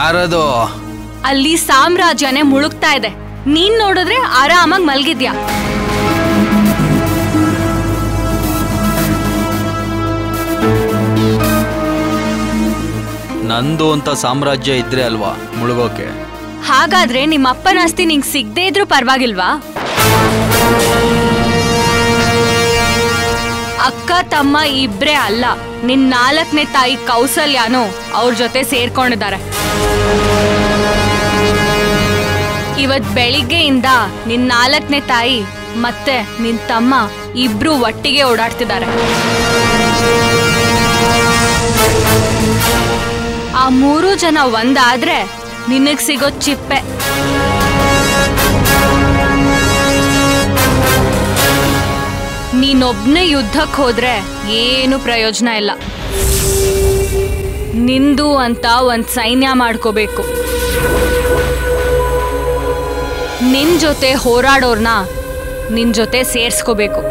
ಯಾರದು ಅಲ್ಲಿ ಸಾಮ್ರಾಜ್ಯನೇ ಮುಳುಗ್ತಾ ಇದೆ ನೀನ್ ನೋಡಿದ್ರೆ ಆರಾಮಾಗಿ ಮಲ್ಗಿದ್ಯಾ ನಂದು ಅಂತ ಸಾಮ್ರಾಜ್ಯ ಇದ್ರೆ ಅಲ್ವಾ ಮುಳುಗೋಕೆ ಹಾಗಾದ್ರೆ ನಿಮ್ಮ ಅಪ್ಪನ ಆಸ್ತಿ ನಿಂಗ್ ಸಿಗದೆ ಇದ್ರೂ ಪರವಾಗಿಲ್ವಾ ಅಕ್ಕ ತಮ್ಮ ಇಬ್ರೇ ಅಲ್ಲ ನಿನ್ ನಾಲ್ಕನೇ ತಾಯಿ ಕೌಸಲ್ಯಾನು ಅವ್ರ ಜೊತೆ ಸೇರ್ಕೊಂಡಿದ್ದಾರೆ ಇವತ್ ಬೆಳಿಗ್ಗೆಯಿಂದ ನಿನ್ ನಾಲ್ಕನೇ ತಾಯಿ ಮತ್ತೆ ನಿನ್ ತಮ್ಮ ಇಬ್ರು ಒಟ್ಟಿಗೆ ಓಡಾಡ್ತಿದ್ದಾರೆ ಆ ಮೂರು ಜನ ಒಂದಾದ್ರೆ ನಿನಗ್ ಸಿಗೋ ಚಿಪ್ಪೆ ನೀನೊಬ್ನೇ ಯುದ್ಧಕ್ಕೆ ಹೋದ್ರೆ ಏನು ಪ್ರಯೋಜನ ಇಲ್ಲ ನಿಂದು ಅಂತ ಒಂದ್ ಸೈನ್ಯ ಮಾಡ್ಕೋಬೇಕು ನಿನ್ ಜೊತೆ ಹೋರಾಡೋರ್ನ ನಿನ್ ಜೊತೆ ಸೇರ್ಸ್ಕೋಬೇಕು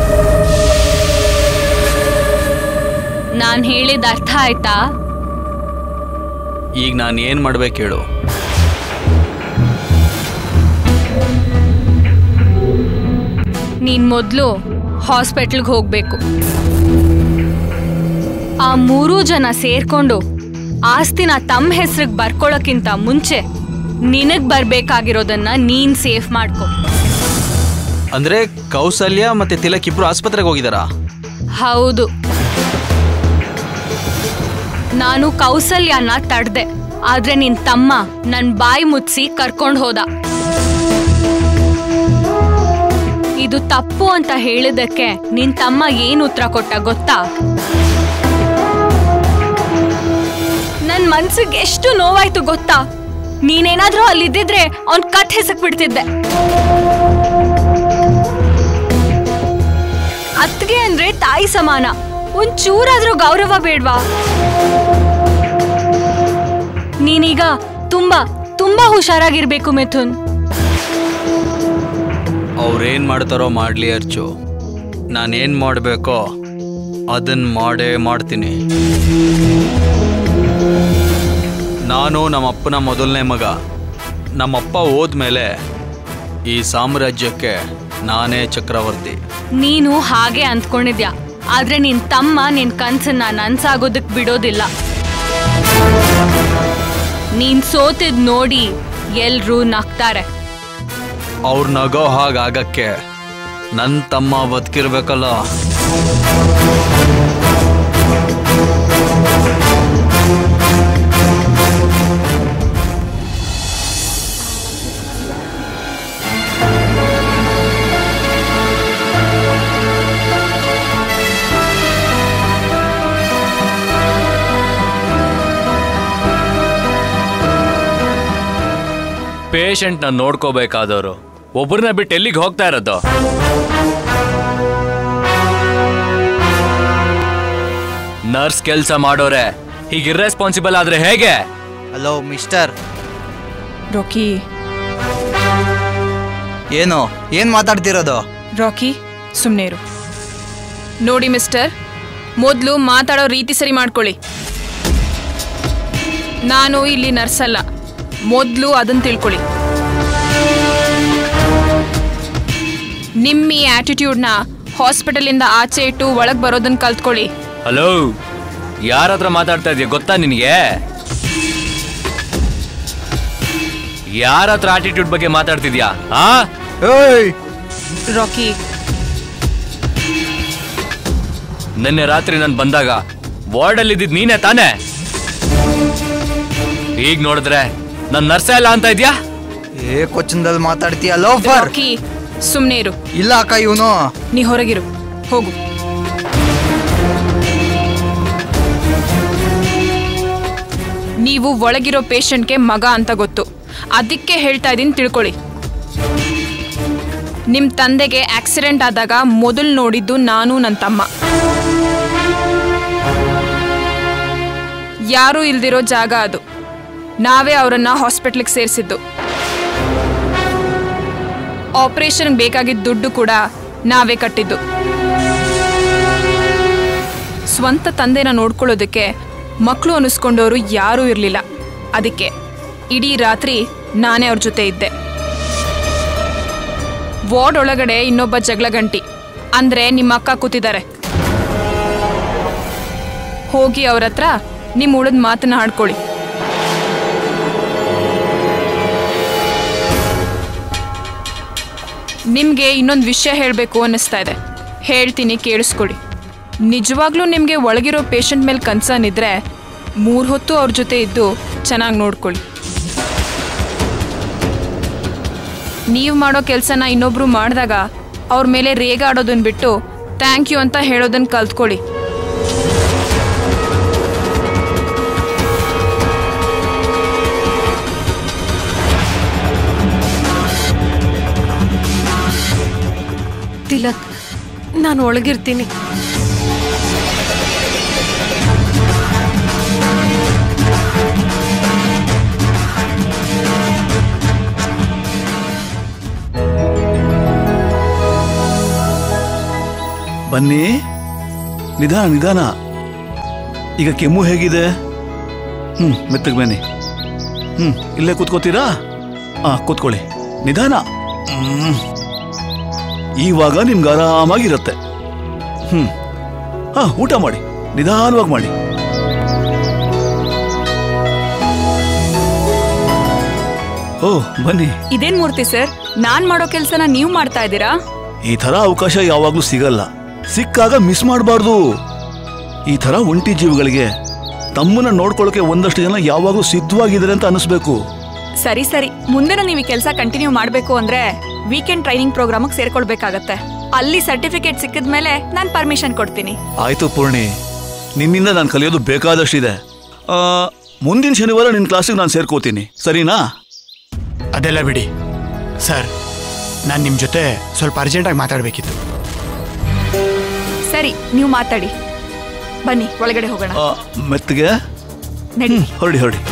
ನಾನ್ ಹೇಳಿದ ಅರ್ಥ ಆಯ್ತಾ ಈಗ ನಾನು ಏನು ಮಾಡ್ಬೇಕು ಹೇಳು ನೀನ್ ಮೊದಲು ಹಾಸ್ಪಿಟ್ಲ್ಗೆ ಹೋಗ್ಬೇಕು ಆ ಮೂರೂ ಜನ ಸೇರ್ಕೊಂಡು ಆಸ್ತಿನ ತಮ್ಮ ಹೆಸ್ರಿಗೆ ಬರ್ಕೊಳ್ಳೋಕ್ಕಿಂತ ಮುಂಚೆ ನಿನಗ್ ಬರ್ಬೇಕಾಗಿರೋದನ್ನ ನೀನ್ ಸೇಫ್ ಮಾಡ್ಕೊ ಅಂದ್ರೆ ಕೌಸಲ್ಯ ಮತ್ತೆ ತಿಲಕ್ ಇಬ್ರು ಆಸ್ಪತ್ರೆಗೆ ಹೋಗಿದಾರಾ ಹೌದು ನಾನು ಕೌಸಲ್ಯನ ತಡ್ದೆ ಆದ್ರೆ ನಿನ್ ತಮ್ಮ ನನ್ ಬಾಯಿ ಮುಚ್ಸಿ ಕರ್ಕೊಂಡ್ ಹೋದ ಇದು ತಪ್ಪು ಅಂತ ಹೇಳಿದಕ್ಕೆ ನಿನ್ ತಮ್ಮ ಏನ್ ಉತ್ತರ ಕೊಟ್ಟ ಗೊತ್ತಾ ನನ್ ಮನ್ಸಿಗೆ ಎಷ್ಟು ನೋವಾಯ್ತು ಗೊತ್ತಾ ನೀನೇನಾದ್ರೂ ಅಲ್ಲಿದ್ದಿದ್ರೆ ಅವ್ನ್ ಕಟ್ ಹೆಸಕ್ ಬಿಡ್ತಿದ್ದೆ ಅತ್ಗೆ ಅಂದ್ರೆ ತಾಯಿ ಸಮಾನ ಒಂದ್ ಚೂರಾದ್ರೂ ಗೌರವ ಬೇಡ್ವಾ ನೀನೀಗ ತುಂಬಾ ತುಂಬಾ ಹುಷಾರಾಗಿರ್ಬೇಕು ಮಿಥುನ್ ಅವ್ರೇನ್ ಮಾಡ್ತಾರೋ ಮಾಡ್ಲಿ ಅರ್ಚು ನಾನೇನ್ ಮಾಡಬೇಕೋ ಅದನ್ನ ಮಾಡೇ ಮಾಡ್ತೀನಿ ನಾನು ನಮ್ಮಪ್ಪನ ಮೊದಲನೇ ಮಗ ನಮ್ಮಪ್ಪ ಹೋದ್ಮೇಲೆ ಈ ಸಾಮ್ರಾಜ್ಯಕ್ಕೆ ನಾನೇ ಚಕ್ರವರ್ತಿ ನೀನು ಹಾಗೆ ಅಂದ್ಕೊಂಡಿದ್ಯಾ ಆದ್ರೆ ನಿನ್ ತಮ್ಮ ನಿನ್ ಕನ್ಸನ್ನ ನನ್ಸಾಗೋದಕ್ ಬಿಡೋದಿಲ್ಲ ನೀನ್ ಸೋತಿದ್ ನೋಡಿ ಎಲ್ರೂ ನಗ್ತಾರೆ ಅವ್ರ ನಗೋ ಹಾಗಾಗಕ್ಕೆ ನನ್ನ ತಮ್ಮ ಬದುಕಿರ್ಬೇಕಲ್ಲ ಪೇಷಂಟ್ನ ನೋಡ್ಕೋಬೇಕಾದವರು ಒಬ್ಬರನ್ನ ಬಿಟ್ಟು ಎಲ್ಲಿಗೆ ಹೋಗ್ತಾ ಇರೋದು ನರ್ಸ್ ಕೆಲಸ ಮಾಡೋರೆ ಹೀಗೆ ಇರ್ರೆಸ್ಪಾನ್ಸಿಬಲ್ ಆದ್ರೆ ಹೇಗೆ ಹಲೋ ಮಿಸ್ಟರ್ ರಾಕಿ ಏನು ಏನ್ ಮಾತಾಡ್ತಿರೋದು ರಾಕಿ ಸುಮ್ಮನೆ ಇರು ನೋಡಿ ಮಿಸ್ಟರ್ ಮೊದಲು ಮಾತಾಡೋ ರೀತಿ ಸರಿ ಮಾಡ್ಕೊಳ್ಳಿ ನಾನು ಇಲ್ಲಿ ನರ್ಸ್ ಅಲ್ಲ ಮೊದಲು ಅದನ್ನು ತಿಳ್ಕೊಳ್ಳಿ ನಿಮ್ಮ ಈ ಆಟಿಟ್ಯೂಡ್ನ ಹಾಸ್ಪಿಟಲಿಂದ ಆಚೆ ಇಟ್ಟು ಒಳಗೆ ಬರೋದನ್ನ ಕಲ್ತ್ಕೊಳ್ಳಿ ಹಲೋ ಯಾರ ಹತ್ರ ಮಾತಾಡ್ತಾ ಇದೀಯ ಗೊತ್ತಾ ನಿನಗೆ ಯಾರ ಹತ್ರ ಆಟಿಟ್ಯೂಡ್ ಬಗ್ಗೆ ಮಾತಾಡ್ತಿದ್ಯಾ ಆ ಏಯ್ ರಾಕಿ ನಿನ್ನೆ ರಾತ್ರಿ ನಾನು ಬಂದಾಗ ವಾರ್ಡಲ್ಲಿ ಇದ್ದಿದ್ ನೀನೇ ತಾನೇ ಈಗ ನೋಡಿದ್ರೆ ನನ್ ನರ್ಸೇ ಇಲ್ಲ ಅಂತ ಇದ್ಯಾ ಏ ಕೊಚ್ಚನದಲ್ಲಿ ಮಾತಾಡ್ತೀಯ ಲೋಫರ್ ರಾಕಿ ಸುಮ್ಮನೆ ಇರು ಇಲ್ಲ ಅಕ್ಕ ಇವನು ನೀ ಹೊರಗಿರು ಹೋಗು ನೀವು ಒಳಗಿರೋ ಪೇಷಂಟ್ಗೆ ಮಗ ಅಂತ ಗೊತ್ತು ಅದಕ್ಕೆ ಹೇಳ್ತಾ ಇದ್ದೀನಿ ತಿಳ್ಕೊಳ್ಳಿ ನಿಮ್ಮ ತಂದೆಗೆ ಆಕ್ಸಿಡೆಂಟ್ ಆದಾಗ ಮೊದಲು ನೋಡಿದ್ದು ನಾನು ನನ್ನ ತಮ್ಮ ಯಾರೂ ಇಲ್ದಿರೋ ಜಾಗ ಅದು ನಾವೇ ಅವರನ್ನ ಹಾಸ್ಪಿಟ್ಲಿಗೆ ಸೇರಿಸಿದ್ದು ಆಪರೇಷನ್ಗೆ ಬೇಕಾಗಿದ್ದ ದುಡ್ಡು ಕೂಡ ನಾವೇ ಕಟ್ಟಿದ್ದು ಸ್ವಂತ ತಂದೆನ ನೋಡ್ಕೊಳ್ಳೋದಕ್ಕೆ ಮಕ್ಕಳು ಅನ್ನಿಸ್ಕೊಂಡವರು ಯಾರೂ ಇರಲಿಲ್ಲ ಅದಕ್ಕೆ ಇಡೀ ರಾತ್ರಿ ನಾನೇ ಅವ್ರ ಜೊತೆ ಇದ್ದೆ ವಾರ್ಡ್ ಒಳಗಡೆ ಇನ್ನೊಬ್ಬ ಜಗಳ ಗಂಟಿ ಅಂದ್ರೆ ನಿಮ್ಮ ಅಕ್ಕ ಕೂತಿದ್ದಾರೆ ಹೋಗಿ ಅವ್ರ ಹತ್ರ ನಿಮ್ಮ ಉಳಿದ ಮಾತನ್ನ ಹಾಡ್ಕೊಳ್ಳಿ ನಿಮಗೆ ಇನ್ನೊಂದು ವಿಷಯ ಹೇಳಬೇಕು ಅನ್ನಿಸ್ತಾ ಇದೆ ಹೇಳ್ತೀನಿ ಕೇಳಿಸ್ಕೊಳ್ಳಿ ನಿಜವಾಗ್ಲೂ ನಿಮಗೆ ಒಳಗಿರೋ ಪೇಷಂಟ್ ಮೇಲೆ ಕನ್ಸರ್ನ್ ಇದ್ರೆ ಮೂರು ಹೊತ್ತು ಅವ್ರ ಜೊತೆ ಇದ್ದು ಚೆನ್ನಾಗಿ ನೋಡ್ಕೊಳ್ಳಿ ನೀವು ಮಾಡೋ ಕೆಲಸನ ಇನ್ನೊಬ್ರು ಮಾಡಿದಾಗ ಅವ್ರ ಮೇಲೆ ರೇಗ ಆಡೋದನ್ನ ಬಿಟ್ಟು ಥ್ಯಾಂಕ್ ಯು ಅಂತ ಹೇಳೋದನ್ನ ಕಲ್ತ್ಕೊಳ್ಳಿ ತಿಲಕ್ ನಾನು ಒಳಗಿರ್ತೀನಿ ಬನ್ನಿ ನಿಧಾನ ನಿಧಾನ ಈಗ ಕೆಮ್ಮು ಹೇಗಿದೆ ಹ್ಮ್ ಮೆತ್ತಗೆ ಬನ್ನಿ ಹ್ಮ್ ಇಲ್ಲೇ ಕೂತ್ಕೋತೀರಾ ಹಾ ಕೂತ್ಕೊಳ್ಳಿ ನಿಧಾನ ಹ್ಮ್ ಇವಾಗ ನಿಮ್ಗೆ ಆರಾಮಾಗಿರುತ್ತೆ ಹ್ಮ್ ಹಾ ಊಟ ಮಾಡಿ ನಿಧಾನವಾಗಿ ಮಾಡಿ ಓ ಬನ್ನಿ ಇದೇನ್ ಮೂರ್ತಿ ಸರ್ ನಾನ್ ಮಾಡೋ ಕೆಲ್ಸನ ನೀವು ಮಾಡ್ತಾ ಇದ್ದೀರಾ ಈ ತರ ಅವಕಾಶ ಯಾವಾಗ್ಲೂ ಸಿಗಲ್ಲ ಸಿಕ್ಕಾಗ ಮಿಸ್ ಮಾಡಬಾರ್ದು ಈ ತರ ಒಂಟಿ ಜೀವಿಗಳಿಗೆ ತಮ್ಮನ್ನ ನೋಡ್ಕೊಳ್ಳೋಕೆ ಒಂದಷ್ಟು ಜನ ಯಾವಾಗ್ಲೂ ಸಿದ್ಧವಾಗಿದ್ದಾರೆ ಅಂತ ಅನಿಸ್ಬೇಕು ಸರಿ ಸರಿ ಮುಂದೆನೂ ನೀವು ಈ ಕೆಲಸ ಕಂಟಿನ್ಯೂ ಮಾಡಬೇಕು ಅಂದ್ರೆ ವೀಕೆಂಡ್ ಟ್ರೈನಿಂಗ್ ಪ್ರೋಗ್ರಾಮಿಗೆ ಸೇರ್ಕೊಳ್ಬೇಕಾಗತ್ತೆ ಅಲ್ಲಿ ಸರ್ಟಿಫಿಕೇಟ್ ಸಿಕ್ಕಿದ ಮೇಲೆ ನಾನು ಪರ್ಮಿಷನ್ ಕೊಡ್ತೀನಿ ಆಯ್ತು ಪೂರ್ಣಿ ನಿನ್ನಿಂದ ನಾನು ಕಲಿಯೋದು ಬೇಕಾದಷ್ಟಿದೆ ಆ, ಮುಂದಿನ ಶನಿವಾರ ನಿನ್ನ ಕ್ಲಾಸಿಗೆ ನಾನು ಸೇರ್ಕೋತೀನಿ ಸರಿನಾ ಅದೆಲ್ಲ ಬಿಡಿ ಸರ್ ನಾನು ನಿಮ್ಮ ಜೊತೆ ಸ್ವಲ್ಪ ಅರ್ಜೆಂಟಾಗಿ ಮಾತಾಡಬೇಕಿತ್ತು ಸರಿ ನೀವು ಮಾತಾಡಿ ಬನ್ನಿ ಒಳಗಡೆ ಹೋಗೋಣ ಆ, ಮೆತ್ತಗೆ ನಡಿ ಹೊರಡಿ ಹೊರಡಿ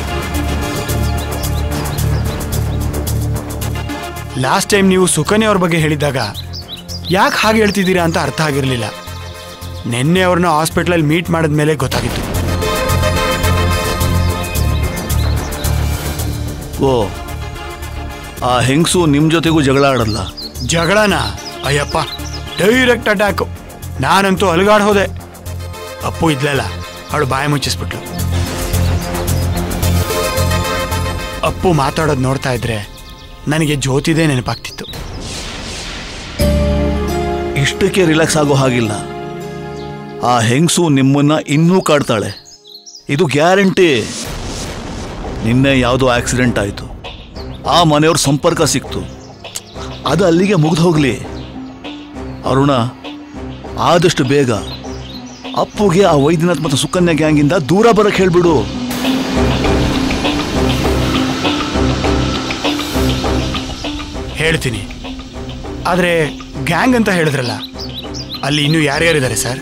ಲಾಸ್ಟ್ ಟೈಮ್ ನೀವು ಸುಕನ್ಯಾ ಅವ್ರ ಬಗ್ಗೆ ಹೇಳಿದಾಗ ಯಾಕೆ ಹಾಗೆ ಹೇಳ್ತಿದ್ದೀರಾ ಅಂತ ಅರ್ಥ ಆಗಿರಲಿಲ್ಲ ನಿನ್ನೆ ಅವ್ರನ್ನ ಹಾಸ್ಪಿಟ್ಲಲ್ಲಿ ಮೀಟ್ ಮಾಡಿದ ಮೇಲೆ ಗೊತ್ತಾಗಿತ್ತು ಓ ಆ ಹೆಂಗಸು ನಿಮ್ಮ ಜೊತೆಗೂ ಜಗಳ ಆಡಲ್ಲ ಜಗಳನ ಅಯ್ಯಪ್ಪ ಡೈರೆಕ್ಟ್ ಅಟ್ಯಾಕು ನಾನಂತೂ ಅಲುಗಾಡ್ ಹೋದೆ ಅಪ್ಪು ಇದ್ಲಲ್ಲ ಅವಳು ಬಾಯಿ ಮುಚ್ಚಿಸ್ಬಿಟ್ಲು ಅಪ್ಪು ಮಾತಾಡೋದು ನೋಡ್ತಾ ಇದ್ರೆ ನನಗೆ ಜ್ಯೋತಿದೇ ನೆನಪಾಗ್ತಿತ್ತು ಇಷ್ಟಕ್ಕೆ ರಿಲ್ಯಾಕ್ಸ್ ಆಗೋ ಹಾಗಿಲ್ಲ ಆ ಹೆಂಗಸು ನಿಮ್ಮನ್ನ ಇನ್ನೂ ಕಾಡ್ತಾಳೆ ಇದು ಗ್ಯಾರಂಟಿ ನಿನ್ನೆ ಯಾವುದೋ ಆಕ್ಸಿಡೆಂಟ್ ಆಯಿತು ಆ ಮನೆಯವ್ರ ಸಂಪರ್ಕ ಸಿಕ್ತು ಅದು ಅಲ್ಲಿಗೆ ಮುಗ್ದು ಹೋಗ್ಲಿ ಅರುಣ ಆದಷ್ಟು ಬೇಗ ಅಪ್ಪುಗೆ ಆ ವೈದ್ಯನಾಥ್ ಮತ್ತು ಸುಕನ್ಯಾ ಗ್ಯಾಂಗಿಂದ ದೂರ ಬರಕ್ಕೆ ಹೇಳ್ಬಿಡು ಹೇಳ್ತೀನಿ ಆದರೆ ಗ್ಯಾಂಗ್ ಅಂತ ಹೇಳಿದ್ರಲ್ಲ ಅಲ್ಲಿ ಇನ್ನೂ ಯಾರ್ಯಾರಿದ್ದಾರೆ ಸರ್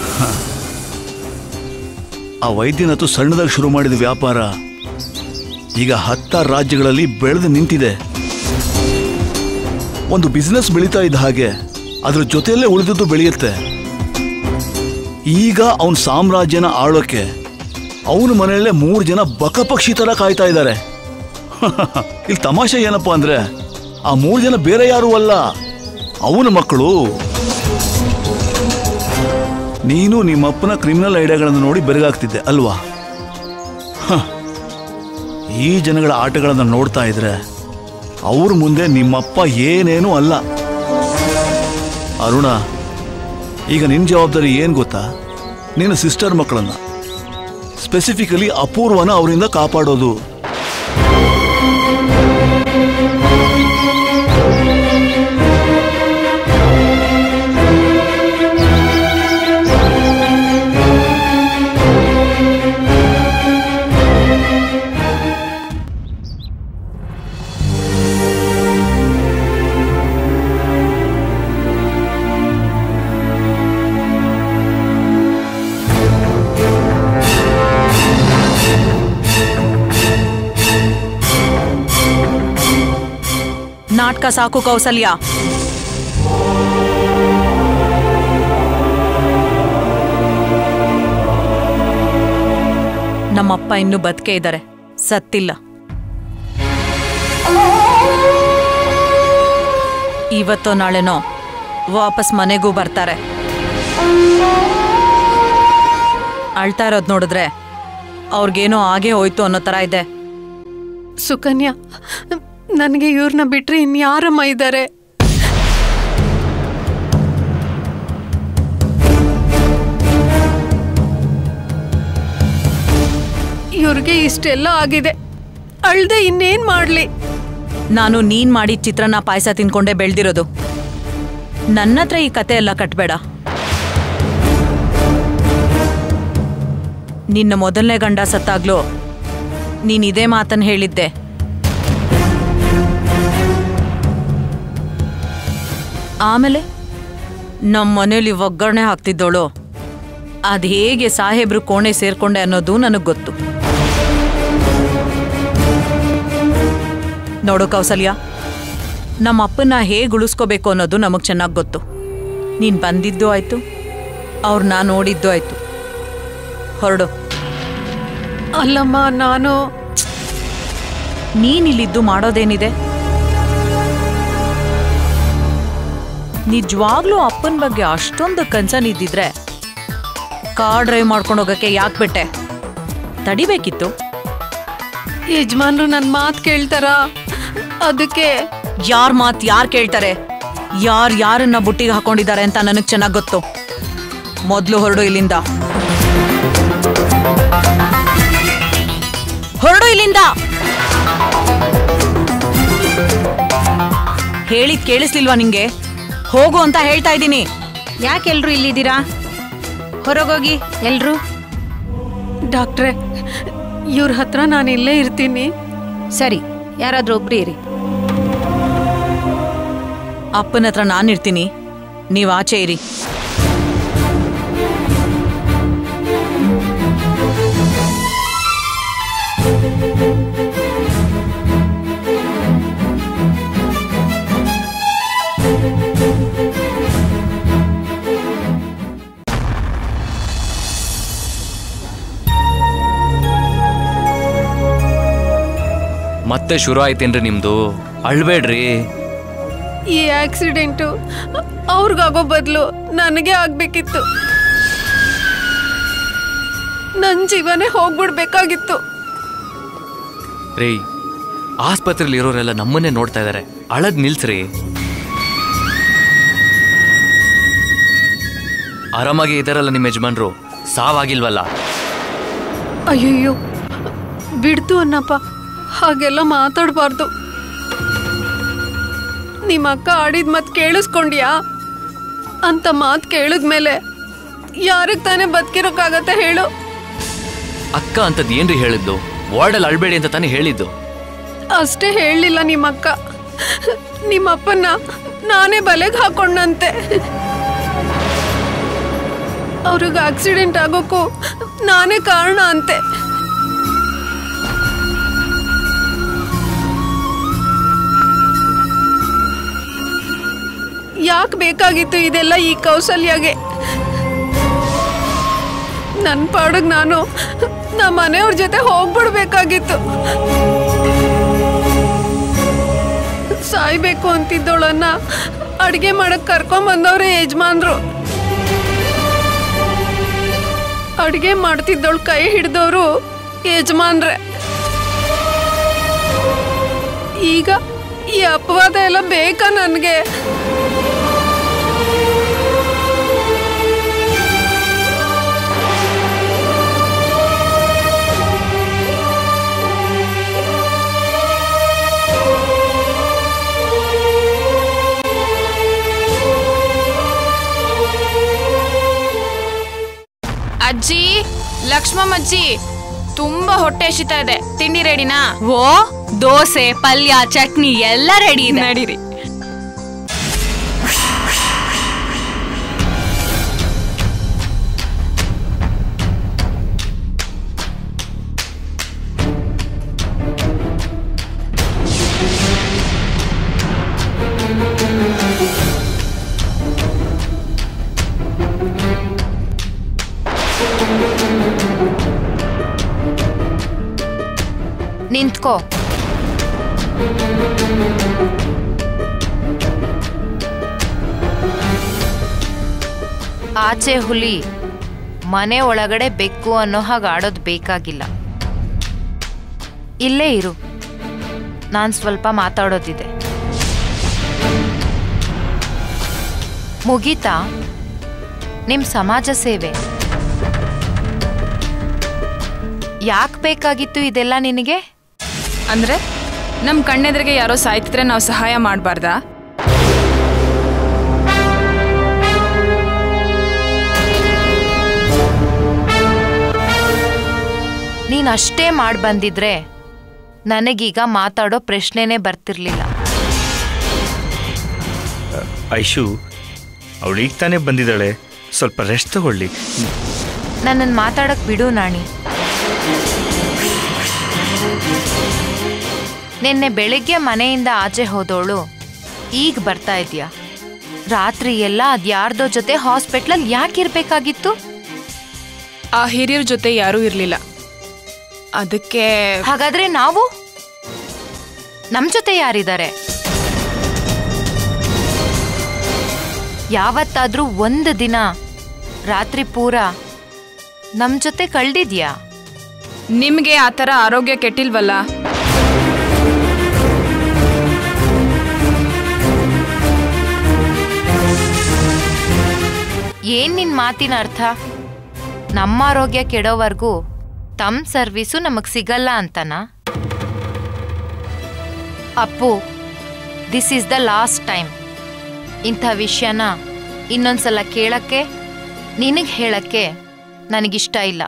ಆ ವೈದ್ಯನಾಥ್ ಸಣ್ಣದಾಗಿ ಶುರು ಮಾಡಿದ ವ್ಯಾಪಾರ ಈಗ ಹತ್ತಾರು ರಾಜ್ಯಗಳಲ್ಲಿ ಬೆಳೆದು ನಿಂತಿದೆ ಒಂದು ಬಿಸ್ನೆಸ್ ಬೆಳೀತಾ ಇದ್ದ ಹಾಗೆ ಅದ್ರ ಜೊತೆಯಲ್ಲೇ ಉಳಿದದ್ದು ಬೆಳೆಯುತ್ತೆ ಈಗ ಅವನ ಸಾಮ್ರಾಜ್ಯನ ಆಳೋಕೆ ಅವನ ಮನೆಯಲ್ಲೇ ಮೂರು ಜನ ಬಕಪಕ್ಷಿ ತರ ಕಾಯ್ತಾ ಇದ್ದಾರೆ ಇಲ್ಲಿ ತಮಾಷೆ ಏನಪ್ಪಾ ಅಂದ್ರೆ ಆ ಮೂರು ಜನ ಬೇರೆ ಯಾರೂ ಅಲ್ಲ ಅವನ ಮಕ್ಕಳು ನೀನು ನಿಮ್ಮಪ್ಪನ ಕ್ರಿಮಿನಲ್ ಐಡಿಯಾಗಳನ್ನು ನೋಡಿ ಬೆರಗಾಗ್ತಿದ್ದೆ ಅಲ್ವಾ ಹ. ಈ ಜನಗಳ ಆಟಗಳನ್ನು ನೋಡ್ತಾ ಇದ್ರೆ ಅವ್ರ ಮುಂದೆ ನಿಮ್ಮಪ್ಪ ಏನೇನೂ ಅಲ್ಲ ಅರುಣ ಈಗ ನಿನ್ನ ಜವಾಬ್ದಾರಿ ಏನು ಗೊತ್ತಾ ನಿನ್ನ ಸಿಸ್ಟರ್ ಮಕ್ಕಳನ್ನ ಸ್ಪೆಸಿಫಿಕಲಿ ಅಪೂರ್ವನ ಅವರಿಂದ ಕಾಪಾಡೋದು ನಾಟಕ ಸಾಕು ಕೌಸಲ್ಯ ನಮ್ಮಪ್ಪ ಇನ್ನೂ ಬದುಕೇ ಇದ್ದಾರೆ ಸತ್ತಿಲ್ಲ ಇವತ್ತೋ ನಾಳೆನೋ ವಾಪಸ್ ಮನೆಗೂ ಬರ್ತಾರೆ ಅಳ್ತಾ ಇರೋದು ನೋಡಿದ್ರೆ ಅವ್ರಿಗೇನೋ ಆಗೇ ಹೋಯ್ತು ಅನ್ನೋ ಥರ ಇದೆ ಸುಕನ್ಯಾ ನನಗೆ ಇವ್ರನ್ನ ಬಿಟ್ರೆ ಇನ್ಯಾರಮ್ಮ ಇದ್ದಾರೆ ಇವ್ರಿಗೆ ಇಷ್ಟೆಲ್ಲ ಆಗಿದೆ ಅಳ್ದೆ ಇನ್ನೇನ್ ಮಾಡ್ಲಿ ನಾನು ನೀನ್ ಮಾಡಿ ಚಿತ್ರಾನ್ನ ಪಾಯಸ ತಿನ್ಕೊಂಡೇ ಬೆಳ್ದಿರೋದು ನನ್ನ ಹತ್ರ ಈ ಕತೆ ಎಲ್ಲ ಕಟ್ಬೇಡ ನಿನ್ನ ಮೊದಲನೇ ಗಂಡ ಸತ್ತಾಗ್ಲೂ ನೀನ್ ಇದೇ ಮಾತನ್ನ ಹೇಳಿದ್ದೆ ಆಮೇಲೆ ನಮ್ಮ ಮನೇಲಿ ಒಗ್ಗರಣೆ ಹಾಕ್ತಿದ್ದೋಳು ಅದ್ ಹೇಗೆ ಸಾಹೇಬ್ರು ಕೋಣೆ ಸೇರ್ಕೊಂಡೆ ಅನ್ನೋದು ನನಗೆ ಗೊತ್ತು ನೋಡು ಕೌಸಲ್ಯ ನಮ್ಮ ಅಪ್ಪನ್ನ ಹೇಗೆ ಉಳಿಸ್ಕೋಬೇಕು ಅನ್ನೋದು ನಮಗೆ ಚೆನ್ನಾಗಿ ಗೊತ್ತು ನೀನು ಬಂದಿದ್ದು ಆಯ್ತು ಅವ್ರನ್ನ ನೋಡಿದ್ದು ಆಯ್ತು ಹೊರಡು ಅಲ್ಲಮ್ಮ ನಾನು ನೀನಿಲ್ಲಿದ್ದು ಮಾಡೋದೇನಿದೆ ನಿಜವಾಗ್ಲೂ ಅಪ್ಪನ ಬಗ್ಗೆ ಅಷ್ಟೊಂದು ಕನ್ಸರ್ನ್ ಇದ್ದಿದ್ರೆ ಕಾರ್ ಡ್ರೈವ್ ಮಾಡ್ಕೊಂಡು ಹೋಗಕ್ಕೆ ಯಾಕೆ ಬಿಟ್ಟೆ ತಡಿಬೇಕಿತ್ತು ಯಜಮಾನ್ರು ನನ್ನ ಮಾತು ಕೇಳ್ತಾರ ಅದಕ್ಕೆ ಯಾರ್ ಮಾತ್ ಯಾರ್ ಕೇಳ್ತಾರೆ ಯಾರ್ ಯಾರನ್ನ ಬುಟ್ಟಿಗೆ ಹಾಕೊಂಡಿದ್ದಾರೆ ಅಂತ ನನಗ್ ಚೆನ್ನಾಗ್ ಗೊತ್ತು ಮೊದ್ಲು ಹೊರಡು ಇಲ್ಲಿಂದ ಹೊರಡು ಇಲ್ಲಿಂದ ಹೇಳಿದ್ ಕೇಳಿಸ್ಲಿಲ್ವಾ ನಿಂಗೆ ಹೋಗು ಅಂತ ಹೇಳ್ತಾ ಇದ್ದೀನಿ ಯಾಕೆ ಎಲ್ರು ಇಲ್ಲಿದ್ದೀರಾ ಹೊರಗೋಗಿ ಎಲ್ರು ಡಾಕ್ಟ್ರೆ ಇವ್ರ ಹತ್ರ ನಾನು ಇಲ್ಲೇ ಇರ್ತೀನಿ ಸರಿ ಯಾರಾದ್ರೂ ಒಬ್ರು ಇರಿ ಅಪ್ಪನ ಹತ್ರ ನಾನಿರ್ತೀನಿ ನೀವ್ ಆಚೆ ಇರಿ ಮತ್ತೆ ಶುರು ಆಯ್ತೇನ್ರಿ ನಿಮ್ದು ಅಳ್ಬೇಡ್ರಿ ಈ ಆಕ್ಸಿಡೆಂಟು ಅವ್ರಿಗಾಗೋ ಬದಲು ನನಗೆ ಆಗ್ಬೇಕಿತ್ತು ನನ್ನ ಜೀವನೇ ಹೋಗ್ಬಿಡ್ಬೇಕಾಗಿತ್ತು ರೀ ಆಸ್ಪತ್ರೆಯಲ್ಲಿ ಇರೋರೆಲ್ಲ ನಮ್ಮನ್ನೇ ನೋಡ್ತಾ ಇದಾರೆ ಅಳದ್ ನಿಲ್ಸ್ರಿ ಆರಾಮಾಗಿ ಇದಾರಲ್ಲ ನಿಮ್ಮ ಯಜಮಾನ್ರು ಸಾವಾಗಿಲ್ವಲ್ಲ ಅಯ್ಯಯ್ಯೋ ಬಿಡ್ತು ಅನ್ನಪ್ಪ ಹಾಗೆಲ್ಲ ಮಾತಾಡಬಾರ್ದು ನಿಮ್ಮ ಅಕ್ಕ ಆಡಿದ ಮಾತು ಕೇಳಿಸ್ಕೊಂಡ್ಯಾ ಅಂತ ಮಾತು ಕೇಳಿದ್ಮೇಲೆ ಯಾರಿಗೆ ತಾನೇ ಬದುಕಿರೋಕ್ಕಾಗತ್ತೆ ಹೇಳು ಅಕ್ಕ ಅಂತದ್ ಏನ್ರಿ ಹೇಳಿದ್ದು ವಾರ್ಡಲ್ಲಿ ಅಳ್ಬೇಡಿ ಅಂತ ತಾನೇ ಹೇಳಿದ್ದು ಅಷ್ಟೇ ಹೇಳಲಿಲ್ಲ ನಿಮ್ಮಕ್ಕ ನಿಮ್ಮಪ್ಪನ್ನ ನಾನೇ ಬಲೆಗೆ ಹಾಕೊಂಡಂತೆ ಅವ್ರಿಗೆ ಆಕ್ಸಿಡೆಂಟ್ ಆಗೋಕ್ಕೂ ನಾನೇ ಕಾರಣ ಅಂತೆ ಯಾಕೆ ಬೇಕಾಗಿತ್ತು ಇದೆಲ್ಲ ಈ ಕೌಸಲ್ಯಗೆ ನನ್ನ ಪಾಡಿಗೆ ನಾನು ನಮ್ಮ ಮನೆಯವ್ರ ಜೊತೆ ಹೋಗ್ಬಿಡ್ಬೇಕಾಗಿತ್ತು ಸಾಯ್ಬೇಕು ಅಂತಿದ್ದೋಳನ್ನ ಅಡಿಗೆ ಮಾಡಕ್ ಕರ್ಕೊಂಬಂದವ್ರೆ ಯಜಮಾನ್ರು ಅಡಿಗೆ ಮಾಡ್ತಿದ್ದವಳು ಕೈ ಹಿಡ್ದವ್ರು ಯಜಮಾನ್ರೆ ಈಗ ಈ ಅಪವಾದ ಎಲ್ಲ ಬೇಕಾ ನನಗೆ ಅಜ್ಜಿ ಲಕ್ಷ್ಮಮ್ಮಜ್ಜಿ ತುಂಬಾ ಹೊಟ್ಟೆ ಹಸಿತಾ ಇದೆ ತಿಂಡಿ ರೆಡಿನಾ ಓ ದೋಸೆ ಪಲ್ಯ ಚಟ್ನಿ ಎಲ್ಲ ರೆಡಿ ಇದೆ ನಡೀರಿ ನಿಂತ್ಕೋ ಆಚೆ ಹುಲಿ ಮನೆ ಒಳಗಡೆ ಬೆಕ್ಕು ಅನ್ನೋ ಹಾಗೆ ಆಡೋದು ಬೇಕಾಗಿಲ್ಲ ಇಲ್ಲೇ ಇರು ನಾನು ಸ್ವಲ್ಪ ಮಾತಾಡೋದಿದೆ ಮುಗೀತಾ ನಿಮ್ಮ ಸಮಾಜ ಸೇವೆ ಯಾಕೆ ಬೇಕಾಗಿತ್ತು ಇದೆಲ್ಲ ನಿನಗೆ ಅಂದ್ರೆ ನಮ್ಮ ಕಣ್ಣೆದುರಿಗೆ ಯಾರೋ ಸಾಯ್ತಿದ್ರೆ ನಾವು ಸಹಾಯ ಮಾಡಬಾರ್ದಾ ನೀನು ಅಷ್ಟೇ ಮಾಡಿ ಬಂದಿದ್ರೆ ನನಗೀಗ ಮಾತಾಡೋ ಪ್ರಶ್ನೆನೇ ಬರ್ತಿರ್ಲಿಲ್ಲ ಐಶು ಅವಳು ಈಗ ತಾನೇ ಬಂದಿದ್ದಾಳೆ ಸ್ವಲ್ಪ ರೆಸ್ಟ್ ತಗೊಳ್ಳಿ ನನ್ನನ್ನು ಮಾತಾಡಕ್ ಬಿಡು ನಾಣಿ ನಿನ್ನೆ ಬೆಳಿಗ್ಗೆ ಮನೆಯಿಂದ ಆಚೆ ಹೋದವಳು ಈಗ ಬರ್ತಾ ಇದೆಯಾ ರಾತ್ರಿ ಎಲ್ಲ ಅದ್ಯಾರ್ದೋ ಜೊತೆ ಹಾಸ್ಪಿಟ್ಲಲ್ಲಿ ಯಾಕೆ ಇರ್ಬೇಕಾಗಿತ್ತು ಆ ಹಿರಿಯರ ಜೊತೆ ಯಾರೂ ಇರಲಿಲ್ಲ ಅದಕ್ಕೆ ಹಾಗಾದ್ರೆ ನಾವು ನಮ್ ಜೊತೆ ಯಾರಿದ್ದಾರೆ ಯಾವತ್ತಾದ್ರೂ ಒಂದು ದಿನ ರಾತ್ರಿ ಪೂರ ನಮ್ ಜೊತೆ ಕಳ್ದಿದ್ಯಾ ನಿಮಗೆ ಆ ಥರ ಆರೋಗ್ಯ ಕೆಟ್ಟಿಲ್ವಲ್ಲ ಏನ್ ನಿನ್ ಮಾತಿನ ಅರ್ಥ ನಮ್ಮ ಆರೋಗ್ಯ ಕೆಡೋವರೆಗೂ ತಮ್ಮ ಸರ್ವಿಸು ನಮಗ್ ಸಿಗಲ್ಲ ಅಂತನಾ Appu this is the last time ಇಂಥ ವಿಷಯನ ಇನ್ನೊಂದ್ಸಲ ಕೇಳಕ್ಕೆ ನಿನಗೆ ಹೇಳಕ್ಕೆ ನನಗಿಷ್ಟ ಇಲ್ಲ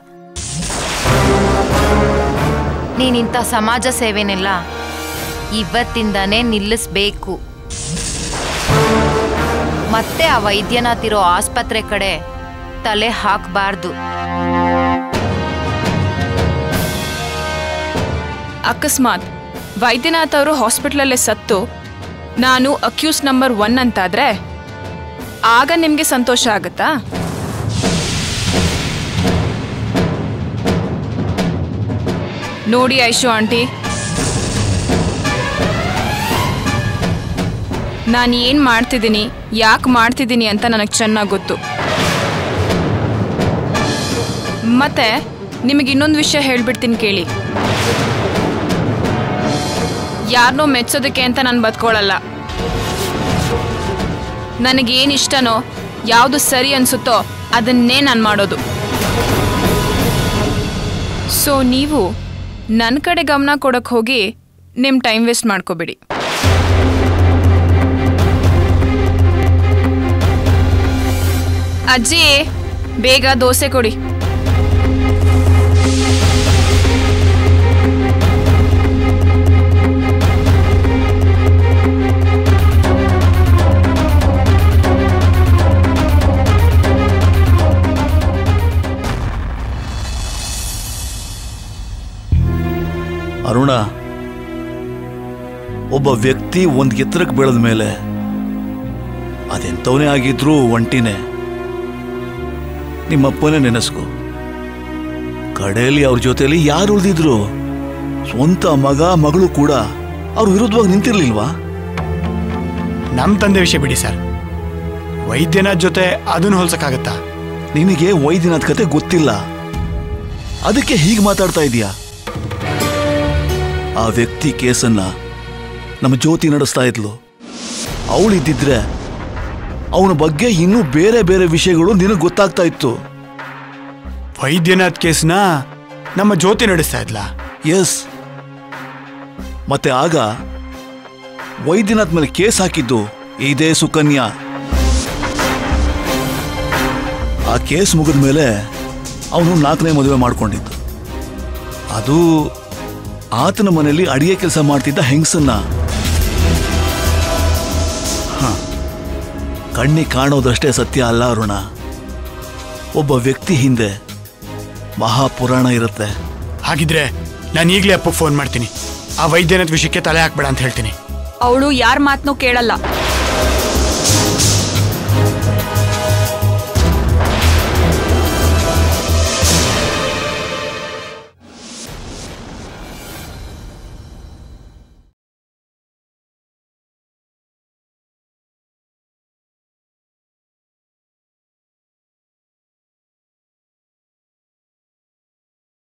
ನೀನಿಂಥ ಸಮಾಜ ಸೇವೆನೆಲ್ಲ ಇವತ್ತಿಂದಾನೇ ನಿಲ್ಲಿಸ್ಬೇಕು ಮತ್ತೆ ಆ ವೈದ್ಯನಾಥ್ ಇರೋ ಆಸ್ಪತ್ರೆ ಕಡೆ ತಲೆ ಹಾಕಬಾರ್ದು ಅಕಸ್ಮಾತ್ ವೈದ್ಯನಾಥ್ ಅವರು ಹಾಸ್ಪಿಟ್ಲಲ್ಲೇ ಸತ್ತು ನಾನು ಅಕ್ಯೂಸ್ ನಂಬರ್ ಒನ್ ಅಂತಾದ್ರೆ ಆಗ ನಿಮಗೆ ಸಂತೋಷ ಆಗುತ್ತಾ ನೋಡಿ ಐಶು ಆಂಟಿ ನಾನು ಏನು ಮಾಡ್ತಿದ್ದೀನಿ ಯಾಕೆ ಮಾಡ್ತಿದ್ದೀನಿ ಅಂತ ನನಗೆ ಚೆನ್ನಾಗಿ ಗೊತ್ತು ಮತ್ತೆ ನಿಮಗೆ ಇನ್ನೊಂದು ವಿಷಯ ಹೇಳ್ಬಿಡ್ತೀನಿ ಕೇಳಿ ಯಾರನ್ನೋ ಮೆಚ್ಚೋದಕ್ಕೆ ಅಂತ ನಾನು ಬದುಕೊಳ್ಳಲ್ಲ ನನಗೇನು ಇಷ್ಟನೋ ಯಾವುದು ಸರಿ ಅನಿಸುತ್ತೋ ಅದನ್ನೇ ನಾನು ಮಾಡೋದು ಸೊ ನೀವು ನನ್ನ ಕಡೆ ಗಮನ ಕೊಡಕ್ಕೆ ಹೋಗಿ ನಿಮ್ಮ ಟೈಮ್ ವೇಸ್ಟ್ ಮಾಡ್ಕೋಬೇಡಿ ಅಜ್ಜಿ ಬೇಗ ದೋಸೆ ಕೊಡಿ ಅರುಣ ಒಬ್ಬ ವ್ಯಕ್ತಿ ಒಂದು ಎತ್ತರಕ್ಕೆ ಬೆಳೆದ ಮೇಲೆ ಅದೆಂಥವನೇ ಆಗಿದ್ರೂ ಒಂಟಿನೇ ನಿಮ್ಮಪ್ಪನೇ ನೆನೆಸ್ಕೊ ಕಡೆಯಲ್ಲಿ ಅವ್ರ ಜೊತೆಲಿ ಯಾರು ಉಳಿದಿದ್ರು ಸ್ವಂತ ಮಗ ಮಗಳು ಕೂಡ ಅವ್ರ ವಿರುದ್ಧವಾಗಿ ನಿಂತಿರ್ಲಿಲ್ವಾ ನಮ್ಮ ತಂದೆ ವಿಷಯ ಬಿಡಿ ಸರ್ ವೈದ್ಯನಾಥ್ ಜೊತೆ ಅದನ್ನು ಹೋಲ್ಸಕ್ಕಾಗತ್ತಾ ನಿನಗೆ ವೈದ್ಯನಾಥ್ ಕತೆ ಗೊತ್ತಿಲ್ಲ ಅದಕ್ಕೆ ಹೀಗೆ ಮಾತಾಡ್ತಾ ಇದೀಯಾ ಆ ವ್ಯಕ್ತಿ ಕೇಸನ್ನ ನಮ್ಮ ಜ್ಯೋತಿ ನಡೆಸ್ತಾ ಇದ್ಲು ಅವಳಿದ್ದಿದ್ರೆ ಅವನ ಬಗ್ಗೆ ಇನ್ನೂ ಬೇರೆ ಬೇರೆ ವಿಷಯಗಳು ನಿನಗೆ ಗೊತ್ತಾಗ್ತಾ ಇತ್ತು ವೈದ್ಯನಾಥ್ ಕೇಸ್ನ ನಮ್ಮ ಜ್ಯೋತಿ ನಡೆಸ್ತಾ ಇದ್ಲಾ ಎಸ್ ಮತ್ತೆ ಆಗ ವೈದ್ಯನಾಥ್ ಮೇಲೆ ಕೇಸ್ ಹಾಕಿದ್ದು ಇದೇ ಸುಕನ್ಯಾ ಆ ಕೇಸ್ ಮುಗಿದ ಮೇಲೆ ಅವನು ನಾಲ್ಕನೇ ಮದುವೆ ಮಾಡ್ಕೊಂಡಿದ್ದು ಅದು ಆತನ ಮನೆಯಲ್ಲಿ ಅಡಿಗೆ ಕೆಲಸ ಮಾಡ್ತಿದ್ದ ಹೆಂಗಸನ್ನ ಹ, ಕಣ್ಣಿಗೆ ಕಾಣೋದಷ್ಟೇ ಸತ್ಯ ಅಲ್ಲ ಅರುಣ ಒಬ್ಬ ವ್ಯಕ್ತಿ ಹಿಂದೆ ಮಹಾಪುರಾಣ ಇರುತ್ತೆ ಹಾಗಿದ್ರೆ ನಾನು ಈಗಲೇ ಅಪ್ಪ ಫೋನ್ ಮಾಡ್ತೀನಿ ಆ ವೈದ್ಯನಾಥ್ ವಿಷಯಕ್ಕೆ ತಲೆ ಹಾಕ್ಬೇಡ ಅಂತ ಹೇಳ್ತೀನಿ ಅವಳು ಯಾರ ಮಾತನ್ನೂ ಕೇಳಲ್ಲ